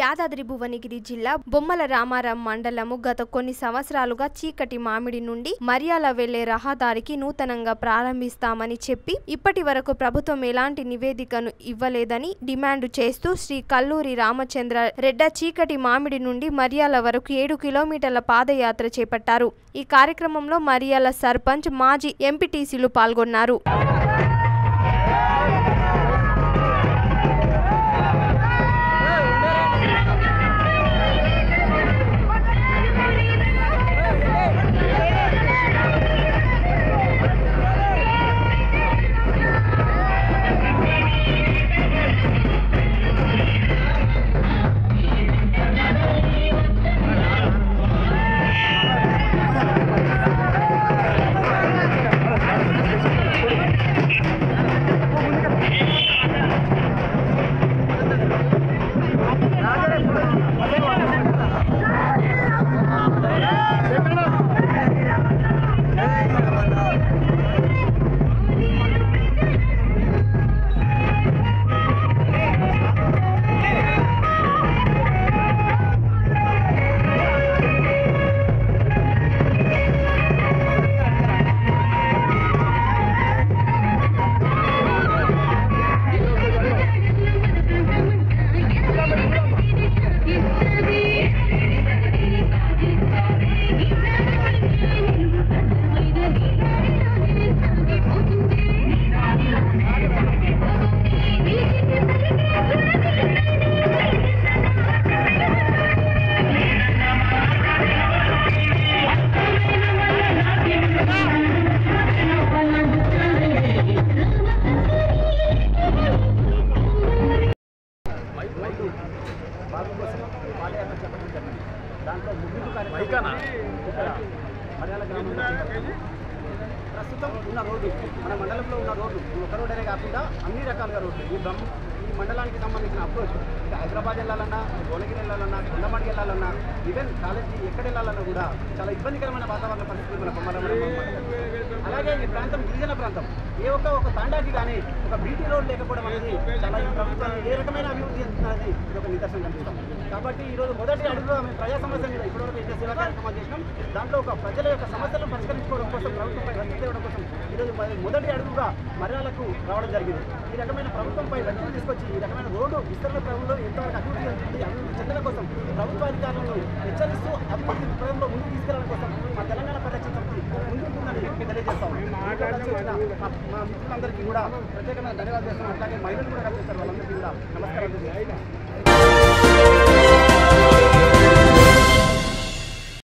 యాదాద్రి భువనగిరి జిల్లా బొమ్మల రామారం మండలము గత కొన్ని సంవత్సరాలుగా చీకటి మామిడి నుండి మరియాల వెళ్లే రహదారికి నూతనంగా ప్రారంభిస్తామని చెప్పి ఇప్పటి వరకు ప్రభుత్వం ఎలాంటి నివేదికను ఇవ్వలేదని డిమాండ్ చేస్తూ శ్రీ కల్లూరి రామచంద్ర రెడ్డ చీకటి మామిడి నుండి మరియాల వరకు ఏడు కిలోమీటర్ల పాదయాత్ర చేపట్టారు ఈ కార్యక్రమంలో మరియాల సర్పంచ్ మాజీ ఎంపీటీసీలు పాల్గొన్నారు బాబు కోసం పాదయాత్ర చెప్పడం జరిగింది దాంట్లో ముగింపు కార్యక్రమం ఇక్కడ మర్యాల గ్రామంలో చేపట్టాము. ప్రస్తుతం ఉన్న రోడ్డు మన మండలంలో ఉన్న రోడ్డు ఈ ఒక రోడ్డే కాకుండా అన్ని రకాలుగా రోడ్లు ఈ బ్రహ్మ ఈ మండలానికి సంబంధించిన అప్రోచ్ ఇక హైదరాబాద్ వెళ్ళాలన్నా భువనగిరి వెళ్ళాలన్నా కొండమాడికి వెళ్ళాలన్నా ఈవెన్ కాలేజీ ఎక్కడ వెళ్ళాలన్నా కూడా చాలా ఇబ్బందికరమైన వాతావరణ పరిస్థితులు మన కొమ్మల అలాగే ఈ ప్రాంతం గిరిజన ప్రాంతం ఏ ఒక్క ఒక తాండాకి కానీ ఒక బీటీ రోడ్ లేకపోవడం అనేది చాలా ఈ ప్రభుత్వాన్ని ఏ రకమైన అభివృద్ధి చెందుతున్నది ఇది ఒక నిదర్శనం కనిపిస్తాం కాబట్టి ఈ రోజు మొదటి అడుగుగా మేము ప్రజా సమస్య మీద ఇప్పటివరకు ఎన్నో సేవా కార్యక్రమాలు చేసినాం దాంట్లో ఒక ప్రజల యొక్క సమస్యలను పరిష్కరించుకోవడం కోసం ప్రభుత్వంపై రద్దు తేవడం కోసం ఈరోజు మొద- మొదటి అడుగుగా మర్యాలకు రావడం జరిగింది ఈ రకమైన ప్రభుత్వంపై రద్దు తీసుకొచ్చి ఈ రకమైన రోడ్డు విస్తరణ క్రమంలో ఎంతవరకు అభివృద్ధి చెందుతుంది అభివృద్ధి చెందడం కోసం ప్రభుత్వ అధికారులను హెచ్చరిస్తూ అభివృద్ధి క్రమంలో ముందుకు తీసుకెళ్లడం కోసం మా తెలంగాణ ప్రదర్శన సమితి ముందుకుందని తెలియజేస్తాం ఇక్కడ కలిసి వచ్చిన మా మా మిత్రులందరికీ కూడా ప్రత్యేకంగా ధన్యవాదాలు చేస్తున్నాం అట్లాగే మహిళలు కూడా కలిసి వచ్చారు వాళ్ళందరికీ కూడా నమస్కారం తెలియజేస్తున్నాం